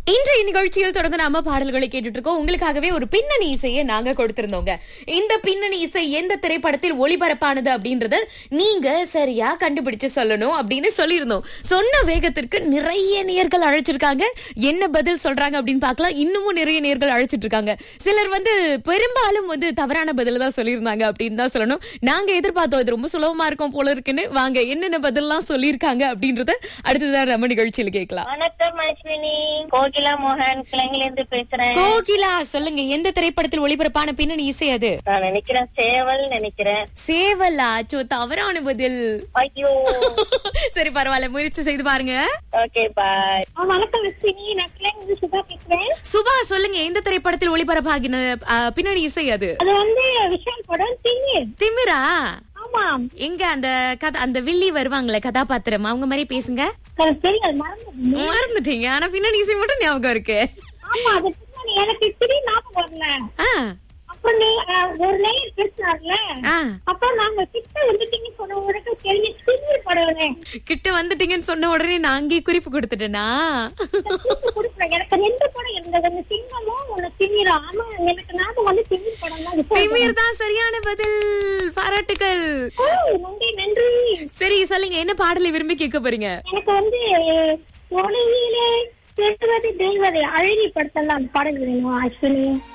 இன்றைய நிகழ்ச்சியில் தொடர்ந்து நாம பாடல்களை கேட்டுட்டு இருக்கோம் உங்களுக்காகவே ஒரு பின்னணி இசையை நாங்க கொடுத்திருந்தோங்க இந்த பின்னணி இசை எந்த திரைப்படத்தில் ஒளிபரப்பானது அப்படின்றத நீங்க சரியா கண்டுபிடிச்சு சொல்லணும் அப்படின்னு சொல்லியிருந்தோம் சொன்ன வேகத்திற்கு நிறைய நேர்கள் அழைச்சிருக்காங்க என்ன பதில் சொல்றாங்க அப்படின்னு பார்க்கலாம் இன்னமும் நிறைய நேர்கள் அழைச்சிட்டு இருக்காங்க சிலர் வந்து பெரும்பாலும் வந்து தவறான பதில தான் சொல்லியிருந்தாங்க அப்படின்னு தான் சொல்லணும் நாங்க எதிர்பார்த்தோம் இது ரொம்ப சுலபமா இருக்கும் போல இருக்குன்னு வாங்க என்னென்ன பதில்லாம் சொல்லியிருக்காங்க அப்படின்றத அடுத்ததான் நம்ம நிகழ்ச்சியில் கேட்கலாம் வணக்கம் அஸ்வினி கோகிலா மோகன் கிளைங்கல இருந்து பேசுறேன் கோகிலா சொல்லுங்க எந்த திரைப்படத்தில் ஒளிபரப்பான பின்னணி இசை அது நான் நினைக்கிறேன் சேவல் நினைக்கிறேன் சேவலா சோ தவறான பதில் ஐயோ சரி பரவாயில்ல முயற்சி செய்து பாருங்க ஓகே பாய் வணக்கம் அஸ்வினி நான் கிளைங்க சுதா பேசுறேன் சுபா சொல்லுங்க எந்த திரைப்படத்தில் ஒளிபரப்பாகின அ, பின்னணி இசை அது அது வந்து விஷால் படம் திங்கர் திமிரா ஆமா எங்க அந்த கதை அந்த வில்லி வருவாங்களே கதாபாத்திரம் அவங்க மாதிரி பேசுங்க எனக்கு தெரியாது மறந்து மறந்துட்டீங்க ஆனா பின்னணி இசை மட்டும் ஞாபகம் இருக்கு ஆமா அது பின்னாடி எனக்கு திடீர்னு ஞாபகம் வரல ஆ, அப்ப நீ அஹ், ஒரு நேயர் பேசினார்ல ஆ. அப்ப நாங்க கிட்ட வந்துட்டீங்க சொன்ன உடனே தெரிஞ்சு திங்கர் படம் கிட்ட வந்துட்டீங்கன்னு சொன்ன உடனே நான் அங்கேயே குறிப்பு கொடுத்துட்டேனா கொடுக்குறேன் எனக்கு ரெண்டு படம் இருந்தது அந்த சிங்கமும் ஒண்ணு திமிரா ஆமா எனக்கு ஞாபகம் வந்து திமிர் படம் தான் விஷால் திமிர் தான் சரியான பதில் பாராட்டுகள் ஓ, நன்றி நன்றி சரி சொல்லுங்க என்ன பாடலை விரும்பி கேட்க போறீங்க எனக்கு வந்து ஒளியிலே பேசுவது தெய்வதை அழகி படுத்தலாம் பாடல் வேணும் அஸ்வினி